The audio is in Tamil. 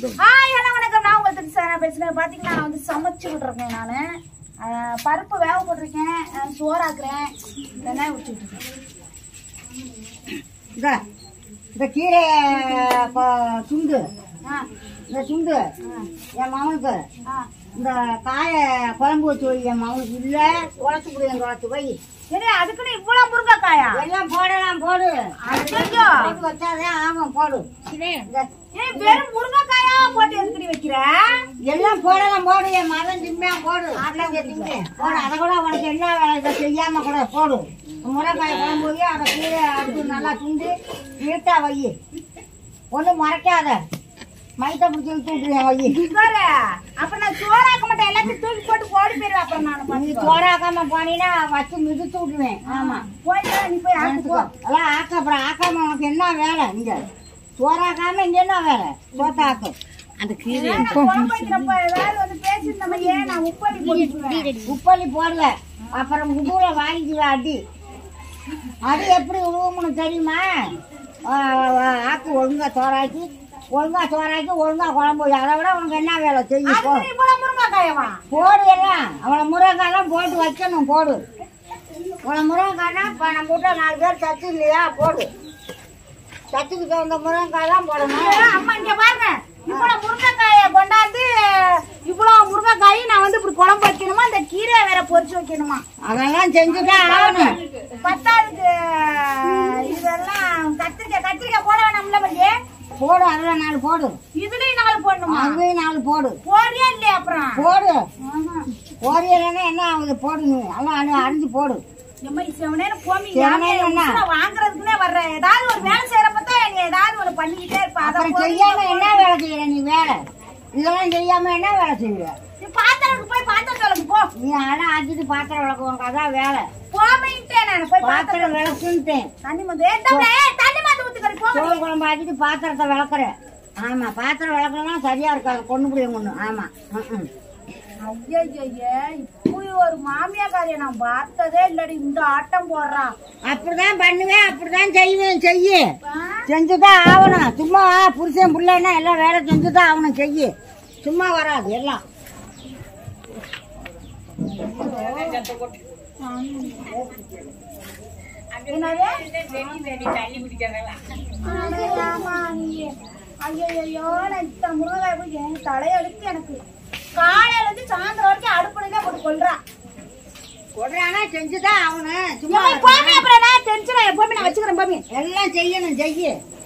ஹாய் ஹலோ வணக்கம் நான் உங்கள் திருச்சி சாரா பேசுகிறேன் பார்த்தீங்கன்னா நான் வந்து சமைச்சு விட்ருக்கேன் நான் பருப்பு வேக போட்டிருக்கேன் அஹ் சோறாக்குறேன் வெங்காயம் உடிச்சுட்டு இருக்கேன் இந்த இந்த கீரை ப- துண்டு ஆ இந்த துண்டு ஆ என் மகனுக்கு ஆ இந்த காயை குழம்பு வச்சு வை என் மகனுக்கு இல்லை உடச்சு கொடு என் குழச்சு வை சரி அதுக்குன்னு இவ்வளோ முருங்கைக்காயா எல்லாம் போடலாம் போடு ஐயோ போட்டு வச்சாதே ஆமாம் போடு இந்த ஏய் வெறும் முருங்கைக்காயா போட்டு எதுக்கடி வைக்கிற எல்லாம் போடலாம் போடு என் மகன் திம்பியா போடு அதெல்லாம் திம்பி போடு அதை கூட உனக்கு என்ன வேலை இதை செய்யாம கூட போடு முறைக்காய் குழம்பு வை அதை கீழே அடுத்து நல்லா துண்டு நீட்டா வை ஒன்றும் மறைக்காத மைத்த பிடிச்சி இழுத்து விட்டுருவேன் வை பாரு அப்ப நான் சோறாக்க மாட்டேன் எல்லாத்தையும் தூக்கி போட்டு ஓடி போயிருவேன் அப்புறம் நான் நீ பார்த்துக்கோ. சோறாக்காம போனீங்கன்னா வச்சு மிதிச்சு விட்டுருவேன் ஆமா போய் நீ போய் ஆட்டுக்கோ அதான் ஆக்க அப்புறம் ஆக்காம உனக்கு என்ன வேலை இங்க சோறாக்காம இங்க என்ன வேலை சோத்தாக்கு அந்த நான் குழம்பு வைக்கிறப்ப ஏதாவது வந்து பேசியிருந்த மாதிரியே நான் உப்படி போட்டுக்குவேன் உப்பள்ளி போடல அப்புறம் முதுகுல வாங்கிக்குவ அடி அது எப்படி உருவம்னு தெரியுமா ஆ, ஆ, ஆக்கு ஒழுங்கா சோறாக்கி ஒழுங்கா சோறாக்கி ஒழுங்கா குழம்பு வை. அதை விட உனக்கு என்ன வேலை செய்யும் போ அதுக்கு நீ இவ்வளவு முருங்கைக்காயவா போடு எல்லாம் அவளை முருங்கைக்காயெல்லாம் போட்டு வைக்கணும் போடு அவளை முருங்கைக்காய்னா இப்போ நம்ம வீட்டில் நாலு பேர் சத்து இல்லையா போடு சத்துக்கு தகுந்த முருங்கைக்காயெல்லாம் போடணும் ஏய், அம்மா இங்க பாருங்க இவ்வளவு முருங்கைக்காய கொண்டாந்து இவ்வளவு முருங்கைக்காய் நான் வந்து இப்படி குழம்பு வைக்கணுமா இந்த கீரையை வேற பொரிச்சு வைக்கணுமா அதெல்லாம் செஞ்சுதான் ஆகணும் பத்தாவதுக்கு இதெல்லாம் கத்திரிக்காய் கத்திரிக்காய் போட வேணாம்ல பையே போடு அதில் நாலு போடு இதுலயும் நாலு போடணுமா அதுலேயும் நாலு போடு போறியா இல்லையா அப்புறம் போடு ஆஹா. போரியலன்னா என்ன ஆகுது போடு நீ எல்லாம் அணி அரிஞ்சு போடு எம்மா, இது செவனேன்னு போமி, செவனேன்னு ஏன் என்ன? உசுரை வாங்குறதுக்குன்னே வர்ற. ஏதாவது ஒரு வேலை செய்யறப்பதான் என்னை ஏதாவது ஒண்ணு பண்ணிக்கிட்டே இருப்ப. அதை அப்புறம் போடு, செய்யாம இதை என்ன போடு. வேலை செய்யற நீ வேலை இதெல்லாம் செய்யாம என்ன வேலை செய்யற நீ பாத்திரத்துக்கு போய் பாத்திரம் தொலைக்கு போ. நீ அடை ஆக்கிட்டு பாத்திரம் விளக்க உனக்கு அதான் வேலை போமைன்ட்டேன் நானு. போய் பாத்திரம் பாத்திரம் விளக்குன்ட்டேன் தண்ணி மந்து ஏய், தம்பி, ஏய், தண்ணி மந்து ஊத்துக்கடி, போ. சோறு குழம்பு ஆக்கிட்டு பாத்திரத்தை விளக்குற ஆமா பாத்திரம் விளக்கலன்னா சரியா இருக்காது கொண்டு முடியும் ஒண்ணு ஆமா ம்ம். ஐயையையே, இப்படி ஒரு மாமியாக்காரியை நான் பார்த்ததே இல்லடி இந்த ஆட்டம் போடுறா அப்படிதான் பண்ணுவேன் அப்படிதான் செய்வேன் செய்யு ஆ? செஞ்சுதான் ஆகணும் சும்மா புருஷன் பிள்ளைன்னா எல்லாம் வேலை செஞ்சுதான் ஆகணும் செய்யு சும்மா வராது எல்லாம் என்னது? அட ஆமா, நீ. ஐயையையோ, நான் இத்தனை முருங்கைக்காய் போய் என் தலையெடுத்து எனக்கு காலையில இருந்து சாயந்தரம் வரைக்கும் அடுப்புலயே போட்டு கொல்றா சொல்றானா செஞ்சுதான் ஆகணும் சும்மா போமே அப்புறம் நான் டென்ஷன் எப்பவுமே நான் வச்சுக்கிறேன் போமே எல்லாம் செய்யணும் செய்யு